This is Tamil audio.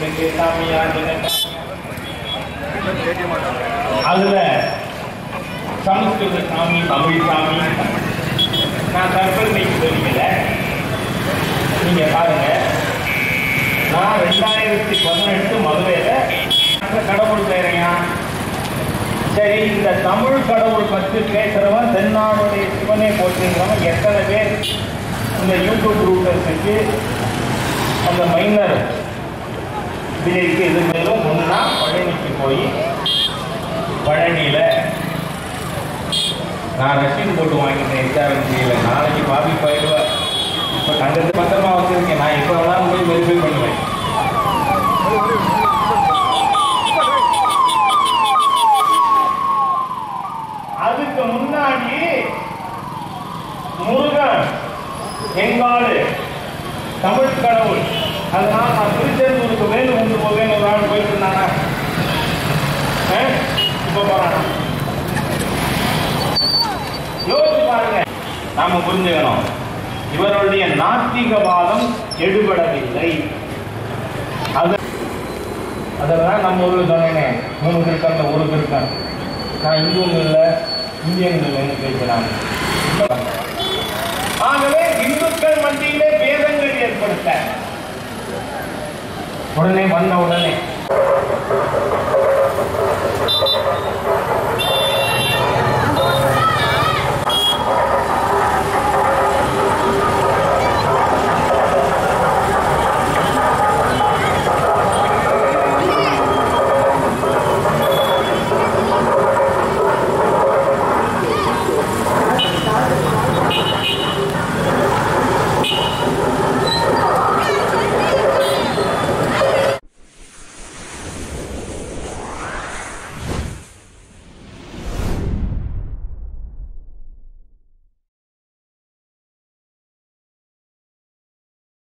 எனக்கு சாமியா எனக்கு அதுல சமஸ்கிருத சாமி தமிழ் சாமி நான் கற்பனைக்கு சொல்லல நீங்க பாருங்க நான் ரெண்டாயிரத்தி பதினெட்டு மதுரையில அந்த கடவுள் பேரையா சரி இந்த தமிழ் கடவுள் பற்றி பேசுறவன் தென்னாடுடைய சிவனே போச்சுங்கிறவன் எத்தனை பேர் இந்த யூடியூப் ரூட்டர்ஸுக்கு அந்த மைனர் விஜய்க்கு இது மேலும் ஒன்றா பழனிக்கு போய் பழனியில நான் ரசீது போட்டு வாங்கிட்டேன் எச்ஆர்என்சியில் நாளைக்கு பாபி போயிடுவேன் இப்போ தங்கத்து பத்திரமா வச்சிருக்கேன் நான் எப்போ வேணாலும் போய் வெரிஃபை பண்ணுவேன் அதுக்கு முன்னாடி முருகன் எங்காடு தமிழ் கடவுள் அதனால நான் திருச்செந்தூருக்கு வேணும் கொண்டு போவேன் ஒரு ஆள் போயிட்டு இருந்தானா ஆ? இப்ப போறானா யோசிச்சு பாருங்க நாம புரிஞ்சுக்கணும் இவருடைய நாத்திகவாதம் எடுபடவில்லை அது அதெல்லாம் நம்ம ஊர்ல சொன்னேனே மூணு திருக்கண்ட ஒரு திருக்கண் நான் இந்துவும் இல்லை இந்தியன் இல்லைன்னு பேசுறாங்க ஆகவே இந்துக்கள் மத்தியிலே பேதங்கள் ஏற்படுத்த உடனே வந்த உடனே